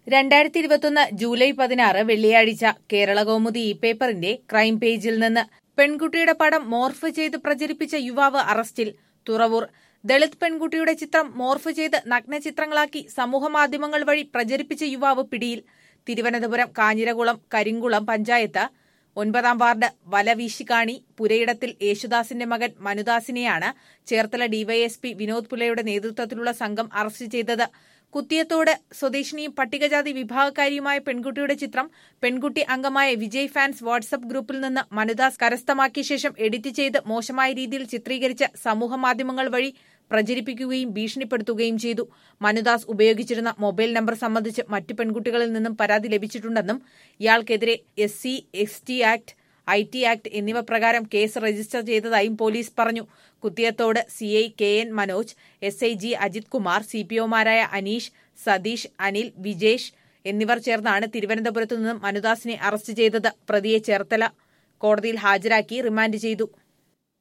രണ്ടായിരത്തി ഇരുപത്തൊന്ന് ജൂലൈ പതിനാറ് വെള്ളിയാഴ്ച കേരള കൗമുദി ഇ പേപ്പറിന്റെ ക്രൈം പേജിൽ നിന്ന് പെൺകുട്ടിയുടെ പടം മോർഫ് ചെയ്ത് പ്രചരിപ്പിച്ച യുവാവ് അറസ്റ്റിൽ തുറവൂർ ദളിത് പെൺകുട്ടിയുടെ ചിത്രം മോർഫ് ചെയ്ത് നഗ്നചിത്രങ്ങളാക്കി സമൂഹമാധ്യമങ്ങൾ വഴി പ്രചരിപ്പിച്ച യുവാവ് പിടിയിൽ തിരുവനന്തപുരം കാഞ്ഞിരകുളം കരിങ്കുളം പഞ്ചായത്ത് ഒൻപതാം വാർഡ് വലവീശിക്കാണി പുരയിടത്തിൽ യേശുദാസിന്റെ മകൻ മനുദാസിനെയാണ് ചേർത്തല ഡിവൈഎസ്പി വിനോദ് പുലയുടെ നേതൃത്വത്തിലുള്ള സംഘം അറസ്റ്റ് ചെയ്തത് കുത്തിയത്തോട് സ്വദേശിനിയും പട്ടികജാതി വിഭാഗക്കാരിയുമായ പെൺകുട്ടിയുടെ ചിത്രം പെൺകുട്ടി അംഗമായ വിജയ് ഫാൻസ് വാട്സ്ആപ്പ് ഗ്രൂപ്പിൽ നിന്ന് മനുദാസ് കരസ്ഥമാക്കിയ ശേഷം എഡിറ്റ് ചെയ്ത് മോശമായ രീതിയിൽ ചിത്രീകരിച്ച് സമൂഹമാധ്യമങ്ങൾ വഴി പ്രചരിപ്പിക്കുകയും ഭീഷണിപ്പെടുത്തുകയും ചെയ്തു മനുദാസ് ഉപയോഗിച്ചിരുന്ന മൊബൈൽ നമ്പർ സംബന്ധിച്ച് മറ്റു പെൺകുട്ടികളിൽ നിന്നും പരാതി ലഭിച്ചിട്ടുണ്ടെന്നും ഇയാൾക്കെതിരെ S C S T act I T act എന്നിവ പ്രകാരം കേസ് രജിസ്റ്റർ ചെയ്തതായും പോലീസ് പറഞ്ഞു Kuthiyathode C I K N Manoj S I G Ajith Kumar C P ഒമാരായ അനീഷ് സതീഷ് അനിൽ വിജേഷ് എന്നിവർ ചേർന്നാണ് തിരുവനന്തപുരത്തു നിന്നും മനുദാസിനെ അറസ്റ്റ് ചെയ്തത് പ്രതിയെ ചേർത്തല കോടതിയിൽ ഹാജരാക്കി റിമാൻഡ് ചെയ്തു